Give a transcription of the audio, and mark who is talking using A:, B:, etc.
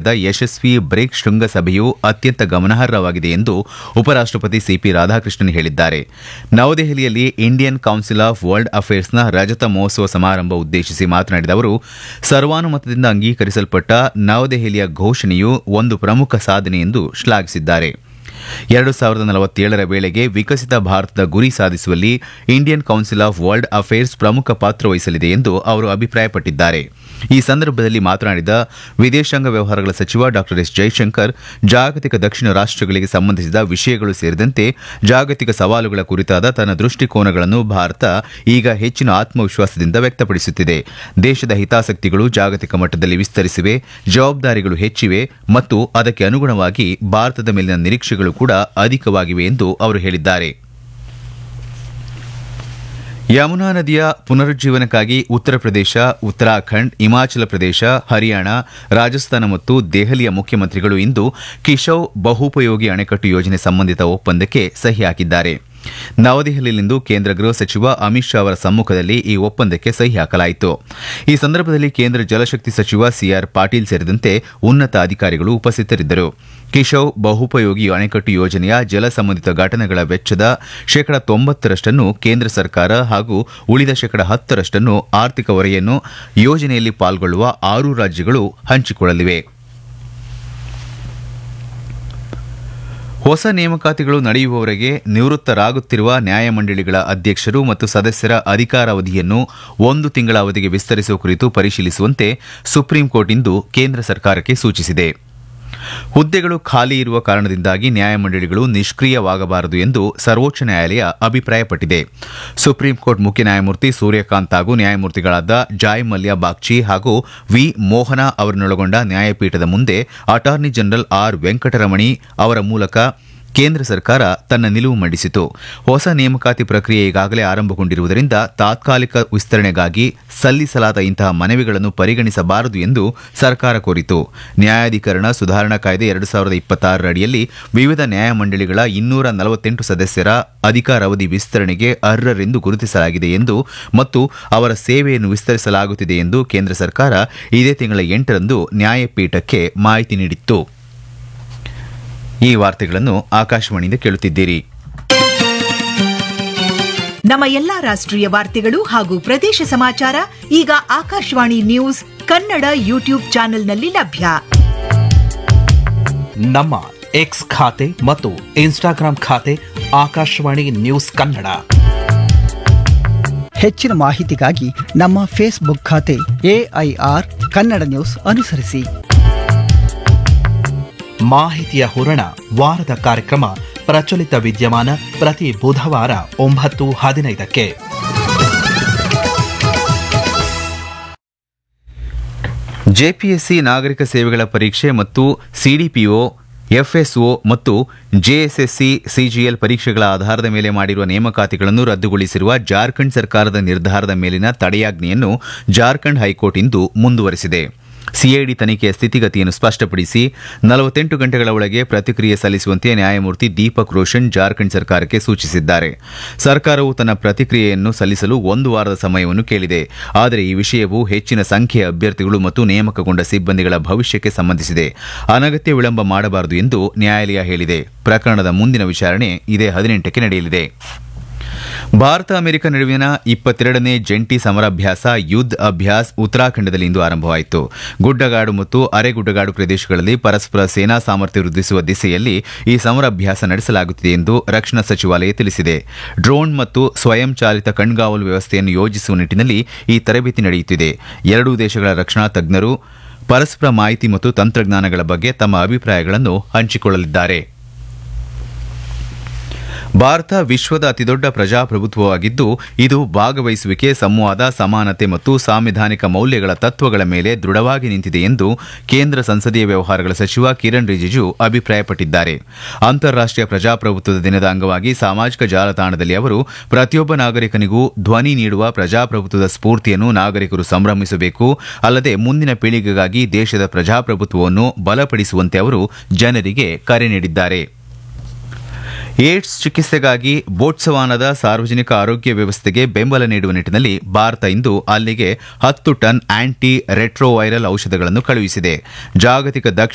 A: ನಡೆದ ಯಶಸ್ವಿ ಬ್ರಿಕ್ಸ್ ಶೃಂಗಸಭೆಯು ಅತ್ಯಂತ ಗಮನಾರ್ಹವಾಗಿದೆ ಎಂದು ಉಪರಾಷ್ಟಪತಿ ಸಿಪಿ ರಾಧಾಕೃಷ್ಣನ್ ಹೇಳಿದ್ದಾರೆ ನವದೆಹಲಿಯಲ್ಲಿ ಇಂಡಿಯನ್ ಕೌನ್ಸಿಲ್ ಆಫ್ ವರ್ಲ್ಡ್ ಅಫೇರ್ಸ್ನ ರಜತ ಮಹೋತ್ಸವ ಸಮಾರಂಭ ಉದ್ದೇಶಿಸಿ ಮಾತನಾಡಿದ ಅವರು ಸರ್ವಾನುಮತದಿಂದ ಅಂಗೀಕರಿಸಲ್ಪಟ್ಟ ನವದೆಹಲಿಯ ಘೋಷಣೆಯು ಒಂದು ಪ್ರಮುಖ ಸಾಧನೆ ಎಂದು ಶ್ಲಾಘಿಸಿದ್ದಾರೆ ಎರಡು ಸಾವಿರದ ನಲವತ್ತೇಳರ ವೇಳೆಗೆ ವಿಕಸಿತ ಭಾರತದ ಗುರಿ ಸಾಧಿಸುವಲ್ಲಿ Indian council of world affairs ಪ್ರಮುಖ ಪಾತ್ರ ವಹಿಸಲಿದೆ ಎಂದು ಅವರು ಅಭಿಪ್ರಾಯಪಟ್ಟಿದ್ದಾರೆ ಈ ಸಂದರ್ಭದಲ್ಲಿ ಮಾತನಾಡಿದ ವಿದೇಶಾಂಗ ವ್ಯವಹಾರಗಳ ಸಚಿವ ಡಾ ಎಸ್ ಜೈಶಂಕರ್ ಜಾಗತಿಕ ದಕ್ಷಿಣ ರಾಷ್ಟಗಳಿಗೆ ಸಂಬಂಧಿಸಿದ ವಿಷಯಗಳು ಸೇರಿದಂತೆ ಜಾಗತಿಕ ಸವಾಲುಗಳ ಕುರಿತಾದ ತನ್ನ ದೃಷ್ಟಿಕೋನಗಳನ್ನು ಭಾರತ ಈಗ ಹೆಚ್ಚಿನ ಆತ್ಮವಿಶ್ವಾಸದಿಂದ ವ್ಯಕ್ತಪಡಿಸುತ್ತಿದೆ ದೇಶದ ಹಿತಾಸಕ್ತಿಗಳು ಜಾಗತಿಕ ಮಟ್ಟದಲ್ಲಿ ವಿಸ್ತರಿಸಿವೆ ಜವಾಬ್ದಾರಿಗಳು ಹೆಚ್ಚಿವೆ ಮತ್ತು ಅದಕ್ಕೆ ಅನುಗುಣವಾಗಿ ಭಾರತದ ಮೇಲಿನ ನಿರೀಕ್ಷೆಗಳು ಕೂಡ ಅಧಿಕವಾಗಿವೆ ಎಂದು ಅವರು ಹೇಳಿದ್ದಾರೆ ಯಮುನಾ ನದಿಯ ಪುನರುಜ್ಜೀವನಕ್ಕಾಗಿ ಉತ್ತರ ಪ್ರದೇಶ ಉತ್ತರಾಖಂಡ್ ಹಿಮಾಚಲ ಪ್ರದೇಶ ಹರಿಯಾಣ ರಾಜಸ್ಥಾನ ಮತ್ತು ದೆಹಲಿಯ ಮುಖ್ಯಮಂತ್ರಿಗಳು ಇಂದು ಕಿಶೌ ಬಹುಪಯೋಗಿ ಅಣೆಕಟ್ಟು ಯೋಜನೆ ಸಂಬಂಧಿತ ಒಪ್ಪಂದಕ್ಕೆ ಸಹಿ ಹಾಕಿದ್ದಾರೆ ನವದೆಹಲಿಯಲ್ಲಿಂದು ಕೇಂದ್ರ ಗೃಹ ಸಚಿವ ಅಮಿತ್ ಶಾ ಅವರ ಸಮ್ಮುಖದಲ್ಲಿ ಈ ಒಪ್ಪಂದಕ್ಕೆ ಸಹಿ ಹಾಕಲಾಯಿತು ಈ ಸಂದರ್ಭದಲ್ಲಿ ಕೇಂದ್ರ ಜಲಶಕ್ತಿ ಸಚಿವ ಸಿಆರ್ ಪಾಟೀಲ್ ಸೇರಿದಂತೆ ಉನ್ನತ ಅಧಿಕಾರಿಗಳು ಉಪಸ್ಥಿತರಿದ್ದರು ಕಿಶೌ ಬಹುಪಯೋಗಿ ಅಣೆಕಟ್ಟು ಯೋಜನೆಯ ಜಲ ಸಂಬಂಧಿತ ಘಟನೆಗಳ ವೆಚ್ಚದ ಶೇಕಡ ತೊಂಬತ್ತರಷ್ಟನ್ನು ಕೇಂದ್ರ ಸರ್ಕಾರ ಹಾಗೂ ಉಳಿದ ಶೇಕಡ ಹತ್ತರಷ್ಟನ್ನು ಆರ್ಥಿಕ ಹೊರೆಯನ್ನು ಯೋಜನೆಯಲ್ಲಿ ಪಾಲ್ಗೊಳ್ಳುವ ಆರು ರಾಜ್ಯಗಳು ಹಂಚಿಕೊಳ್ಳಲಿವೆ ಹೊಸ ನೇಮಕಾತಿಗಳು ನಡೆಯುವವರೆಗೆ ನಿವೃತ್ತರಾಗುತ್ತಿರುವ ನ್ಯಾಯಮಂಡಳಿಗಳ ಅಧ್ಯಕ್ಷರು ಮತ್ತು ಸದಸ್ಯರ ಅಧಿಕಾರಾವಧಿಯನ್ನು ಒಂದು ತಿಂಗಳ ಅವಧಿಗೆ ವಿಸ್ತರಿಸುವ ಕುರಿತು ಪರಿಶೀಲಿಸುವಂತೆ ಸುಪ್ರೀಂ ಕೋರ್ಟ್ ಇಂದು ಕೇಂದ್ರ ಸರ್ಕಾರಕ್ಕೆ ಸೂಚಿಸಿದೆ ಹುದ್ದೆಗಳು ಖಾಲಿ ಇರುವ ಕಾರಣದಿಂದಾಗಿ ನ್ಯಾಯಮಂಡಳಿಗಳು ನಿಷ್ಕ್ರಿಯವಾಗಬಾರದು ಎಂದು ಸರ್ವೋಚ್ಚ ನ್ಯಾಯಾಲಯ ಅಭಿಪ್ರಾಯಪಟ್ಟಿದೆ ಸುಪ್ರೀಂ ಕೋರ್ಟ್ ಮುಖ್ಯ ನ್ಯಾಯಮೂರ್ತಿ ಸೂರ್ಯಕಾಂತ್ ಹಾಗೂ ನ್ಯಾಯಮೂರ್ತಿಗಳಾದ ಜಾಯ್ ಮಲ್ಯ ಬಾಗ್ಚಿ ಹಾಗೂ ವಿ ಮೋಹನ ಅವರನ್ನೊಳಗೊಂಡ ನ್ಯಾಯಪೀಠದ ಮುಂದೆ ಅಟಾರ್ನಿ ಜನರಲ್ ಆರ್ ವೆಂಕಟರಮಣಿ ಅವರ ಮೂಲಕ ಕೇಂದ್ರ ಸರ್ಕಾರ ತನ್ನ ನಿಲುವು ಮಂಡಿಸಿತು ಹೊಸ ನೇಮಕಾತಿ ಪ್ರಕ್ರಿಯೆ ಈಗಾಗಲೇ ಆರಂಭಗೊಂಡಿರುವುದರಿಂದ ತಾತ್ಕಾಲಿಕ ವಿಸ್ತರಣೆಗಾಗಿ ಸಲ್ಲಿಸಲಾದ ಇಂತಹ ಮನವಿಗಳನ್ನು ಪರಿಗಣಿಸಬಾರದು ಎಂದು ಸರ್ಕಾರ ಕೋರಿತು ನ್ಯಾಯಾಧೀಕರಣ ಸುಧಾರಣಾ ಕಾಯ್ದೆ ಎರಡು ಸಾವಿರದ ಇಪ್ಪತ್ತಾರರ ಅಡಿಯಲ್ಲಿ ವಿವಿಧ ನ್ಯಾಯಮಂಡಳಿಗಳ ಇನ್ನೂರ ನಲವತ್ತೆಂಟು ಸದಸ್ಯರ ಅಧಿಕಾರಾವಧಿ ವಿಸ್ತರಣೆಗೆ ಅರ್ಹರೆಂದು ಗುರುತಿಸಲಾಗಿದೆ ಎಂದು ಮತ್ತು ಅವರ ಸೇವೆಯನ್ನು ವಿಸ್ತರಿಸಲಾಗುತ್ತಿದೆ ಎಂದು ಕೇಂದ್ರ ಸರ್ಕಾರ ಇದೇ ತಿಂಗಳ ಎಂಟರಂದು ನ್ಯಾಯಪೀಠಕ್ಕೆ ಮಾಹಿತಿ ನೀಡಿತ್ತು ಈ ವಾರ್ತೆಗಳನ್ನು ಆಕಾಶವಾಣಿಯಿಂದ ಕೇಳುತ್ತಿದ್ದೀರಿ
B: ನಮ್ಮ ಎಲ್ಲಾ ರಾಷ್ಟ್ರೀಯ ವಾರ್ತೆಗಳು ಹಾಗೂ ಪ್ರದೇಶ ಸಮಾಚಾರ ಈಗ ಆಕಾಶವಾಣಿ ನ್ಯೂಸ್ ಕನ್ನಡ ಯೂಟ್ಯೂಬ್ ಚಾನೆಲ್ನಲ್ಲಿ ಲಭ್ಯ
C: ನಮ್ಮ ಎಕ್ಸ್ ಖಾತೆ ಮತ್ತು ಇನ್ಸ್ಟಾಗ್ರಾಂ ಖಾತೆ ಆಕಾಶವಾಣಿ ನ್ಯೂಸ್ ಕನ್ನಡ
D: ಹೆಚ್ಚಿನ ಮಾಹಿತಿಗಾಗಿ ನಮ್ಮ ಫೇಸ್ಬುಕ್ ಖಾತೆ ಎಐಆರ್ ಕನ್ನಡ ನ್ಯೂಸ್ ಅನುಸರಿಸಿ
C: ಮಾಹಿತಿಯ ಹೂರಣ ವಾರದ ಕಾರ್ಯಕ್ರಮ ಪ್ರಚಲಿತ ವಿದ್ಯಮಾನ ಪ್ರತಿ ಬುಧವಾರ ಒಂಬತ್ತು ಹದಿನೈದಕ್ಕೆ
A: ಜೆಪಿಎಸ್ಸಿ ನಾಗರಿಕ ಸೇವೆಗಳ ಪರೀಕ್ಷೆ ಮತ್ತು ಸಿಡಿಪಿಒ ಎಫ್ಎಸ್ಒ ಮತ್ತು ಜೆಎಸ್ಎಸ್ಸಿ ಸಿಜಿಎಲ್ ಪರೀಕ್ಷೆಗಳ ಆಧಾರದ ಮೇಲೆ ಮಾಡಿರುವ ನೇಮಕಾತಿಗಳನ್ನು ರದ್ದುಗೊಳಿಸಿರುವ ಜಾರ್ಖಂಡ್ ಸರ್ಕಾರದ ನಿರ್ಧಾರದ ಮೇಲಿನ ತಡೆಯಾಜ್ಞೆಯನ್ನು ಜಾರ್ಖಂಡ್ ಹೈಕೋರ್ಟ್ ಇಂದು ಮುಂದುವರೆಸಿದೆ ಸಿಐಡಿ ತನಿಖೆಯ ಸ್ಥಿತಿಗತಿಯನ್ನು ಸ್ಪಷ್ಟಪಡಿಸಿ ನಲವತ್ತೆಂಟು ಗಂಟೆಗಳ ಒಳಗೆ ಪ್ರತಿಕ್ರಿಯೆ ಸಲ್ಲಿಸುವಂತೆ ನ್ಯಾಯಮೂರ್ತಿ ದೀಪಕ್ ರೋಷನ್ ಜಾರ್ಖಂಡ್ ಸರ್ಕಾರಕ್ಕೆ ಸೂಚಿಸಿದ್ದಾರೆ ಸರ್ಕಾರವು ತನ್ನ ಪ್ರತಿಕ್ರಿಯೆಯನ್ನು ಸಲ್ಲಿಸಲು ಒಂದು ವಾರದ ಸಮಯವನ್ನು ಕೇಳಿದೆ ಆದರೆ ಈ ವಿಷಯವು ಹೆಚ್ಚಿನ ಸಂಖ್ಯೆಯ ಅಭ್ಯರ್ಥಿಗಳು ಮತ್ತು ನೇಮಕಗೊಂಡ ಸಿಬ್ಬಂದಿಗಳ ಭವಿಷ್ಯಕ್ಕೆ ಸಂಬಂಧಿಸಿದೆ ಅನಗತ್ಯ ವಿಳಂಬ ಮಾಡಬಾರದು ಎಂದು ನ್ಯಾಯಾಲಯ ಹೇಳಿದೆ ಪ್ರಕರಣದ ಮುಂದಿನ ವಿಚಾರಣೆ ಇದೇ ಹದಿನೆಂಟಕ್ಕೆ ನಡೆಯಲಿದೆ ಭಾರತ ಅಮೆರಿಕ ನಡುವಿನ ಇಪ್ಪತ್ತೆರಡನೇ ಜಂಟಿ ಸಮರಾಭ್ಯಾಸ ಯುದ್ಧ ಅಭ್ಯಾಸ್ ಉತ್ತರಾಖಂಡದಲ್ಲಿ ಇಂದು ಆರಂಭವಾಯಿತು ಗುಡ್ಡಗಾಡು ಮತ್ತು ಅರೆಗುಡ್ಡಗಾಡು ಪ್ರದೇಶಗಳಲ್ಲಿ ಪರಸ್ಪರ ಸೇನಾ ಸಾಮರ್ಥ್ಯ ವೃದ್ಧಿಸುವ ದಿಸೆಯಲ್ಲಿ ಈ ಸಮರಾಭ್ಯಾಸ ನಡೆಸಲಾಗುತ್ತಿದೆ ಎಂದು ರಕ್ಷಣಾ ಸಚಿವಾಲಯ ತಿಳಿಸಿದೆ ಡ್ರೋನ್ ಮತ್ತು ಸ್ವಯಂ ಚಾಲಿತ ಕಣ್ಗಾವಲು ವ್ಯವಸ್ಥೆಯನ್ನು ಯೋಜಿಸುವ ನಿಟ್ಟಿನಲ್ಲಿ ಈ ತರಬೇತಿ ನಡೆಯುತ್ತಿದೆ ಎರಡೂ ದೇಶಗಳ ರಕ್ಷಣಾ ತಜ್ಞರು ಪರಸ್ಪರ ಮಾಹಿತಿ ಮತ್ತು ತಂತ್ರಜ್ಞಾನಗಳ ಬಗ್ಗೆ ತಮ್ಮ ಅಭಿಪ್ರಾಯಗಳನ್ನು ಹಂಚಿಕೊಳ್ಳಲಿದ್ದಾರೆ ಭಾರತ ವಿಶ್ವದ ಅತಿದೊಡ್ಡ ಪ್ರಜಾಪ್ರಭುತ್ವವಾಗಿದ್ದು ಇದು ಭಾಗವಹಿಸುವಿಕೆ ಸಂವಾದ ಸಮಾನತೆ ಮತ್ತು ಸಾಂವಿಧಾನಿಕ ಮೌಲ್ಯಗಳ ತತ್ವಗಳ ಮೇಲೆ ದೃಢವಾಗಿ ನಿಂತಿದೆ ಎಂದು ಕೇಂದ್ರ ಸಂಸದೀಯ ವ್ಯವಹಾರಗಳ ಸಚಿವ ಕಿರಣ್ ರಿಜಿಜು ಅಭಿಪ್ರಾಯಪಟ್ಟಿದ್ದಾರೆ ಅಂತಾರಾಷ್ಟೀಯ ಪ್ರಜಾಪ್ರಭುತ್ವದ ದಿನದ ಅಂಗವಾಗಿ ಸಾಮಾಜಿಕ ಜಾಲತಾಣದಲ್ಲಿ ಅವರು ಪ್ರತಿಯೊಬ್ಬ ನಾಗರಿಕನಿಗೂ ಧ್ವನಿ ನೀಡುವ ಪ್ರಜಾಪ್ರಭುತ್ವದ ಸ್ಫೂರ್ತಿಯನ್ನು ನಾಗರಿಕರು ಸಂಭ್ರಮಿಸಬೇಕು ಅಲ್ಲದೆ ಮುಂದಿನ ಪೀಳಿಗೆಗಾಗಿ ದೇಶದ ಪ್ರಜಾಪ್ರಭುತ್ವವನ್ನು ಬಲಪಡಿಸುವಂತೆ ಅವರು ಜನರಿಗೆ ಕರೆ ನೀಡಿದ್ದಾರೆ ಏಡ್ಸ್ ಚಿಕಿತ್ಸೆಗಾಗಿ ಬೋಟ್ಸವಾನದ ಸಾರ್ವಜನಿಕ ಆರೋಗ್ಯ ವ್ಯವಸ್ಥೆಗೆ ಬೆಂಬಲ ನೀಡುವ ನಿಟ್ಟಿನಲ್ಲಿ ಭಾರತ ಇಂದು ಅಲ್ಲಿಗೆ ಹತ್ತು ಟನ್ ಆಂಟಿ ರೆಟ್ರೋವೈರಲ್ ಔಷಧಗಳನ್ನು ಕಳುಹಿಸಿದೆ ಜಾಗತಿಕ ದಕ್ಷ